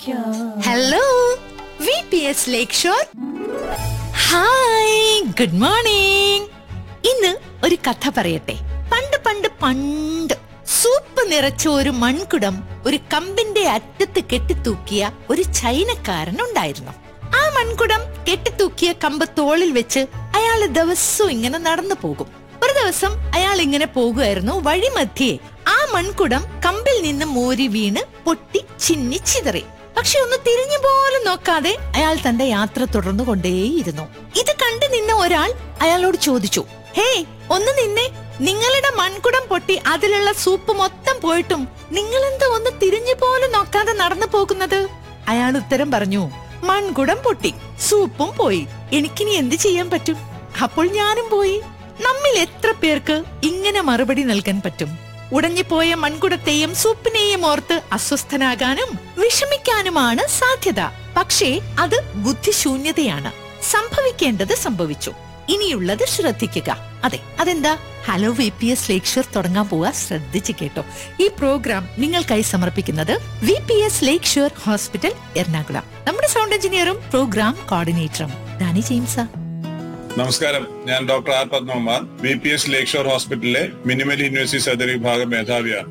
hello V P S Lakeshore hi good morning ഇന്ന് ഒരു കഥ പറയട്ടെ പണ്ട് പണ്ട് പണ്ട് സൂപ്പ് നിറച്ച ഒരു മൺകുടം ഒരു കമ്പിന്റെ അറ്റത്ത് കെട്ടിത്തൂക്കിയ ഒരു ചൈനക്കാരൻ ഉണ്ടായിരുന്നു ആ മൺകുടം കെട്ടിത്തൂക്കിയ കമ്പ് തോളിൽ വെച്ച് അയാൾ ദിവസവും ഇങ്ങനെ നടന്നു പോകും ഒരു ദിവസം അയാൾ ഇങ്ങനെ പോകുമായിരുന്നു വഴിമധ്യേ ആ മൺകുടം കമ്പിൽ നിന്ന് മോരി വീണ് പൊട്ടി ചിന്നി ചിതറി പക്ഷെ ഒന്ന് തിരിഞ്ഞു പോലും നോക്കാതെ അയാൾ തന്റെ യാത്ര തുടർന്നു കൊണ്ടേയിരുന്നു ഇത് കണ്ടു നിന്ന ഒരാൾ അയാളോട് ചോദിച്ചു ഹേ ഒന്ന് നിന്നെ നിങ്ങളുടെ മൺകുടം പൊട്ടി അതിലുള്ള സൂപ്പ് മൊത്തം പോയിട്ടും നിങ്ങളെന്താ ഒന്ന് തിരിഞ്ഞു പോലും നോക്കാതെ നടന്നു പോകുന്നത് അയാൾ ഉത്തരം പറഞ്ഞു മൺകുടം പൊട്ടി സൂപ്പും പോയി എനിക്കിനി എന്ത് ചെയ്യാൻ പറ്റും അപ്പോൾ ഞാനും പോയി നമ്മിൽ എത്ര പേർക്ക് ഇങ്ങനെ മറുപടി നൽകാൻ പറ്റും ഉടഞ്ഞുപോയ മൺകുടത്തെയും സൂപ്പിനെയും ഓർത്ത് അസ്വസ്ഥനാകാനും വിഷമിക്കാനുമാണ് സാധ്യത പക്ഷേ അത് ബുദ്ധിശൂന്യതയാണ് സംഭവിക്കേണ്ടത് സംഭവിച്ചു ഇനിയുള്ളത് ശ്രദ്ധിക്കുക അതെ അതെന്താ hello V P S Lakeshore തുടങ്ങാൻ പോവാ ശ്രദ്ധിച്ചു കേട്ടോ ഈ പ്രോഗ്രാം നിങ്ങൾക്കായി സമർപ്പിക്കുന്നത് V P S Lakeshore hospital Ernakulam നമ്മുടെ സൗണ്ട് എഞ്ചിനീയറും പ്രോഗ്രാം കോർഡിനേറ്ററും ഡാനി ജെയിംസാ നമസ്കാരം ഞാൻ doctor R Padmakumar B P S Lakeshore ഹോസ്പിറ്റലിലെ മിനിമൽ യൂണിവേഴ്സിറ്റി സർജറി വിഭാഗം മേധാവിയാണ്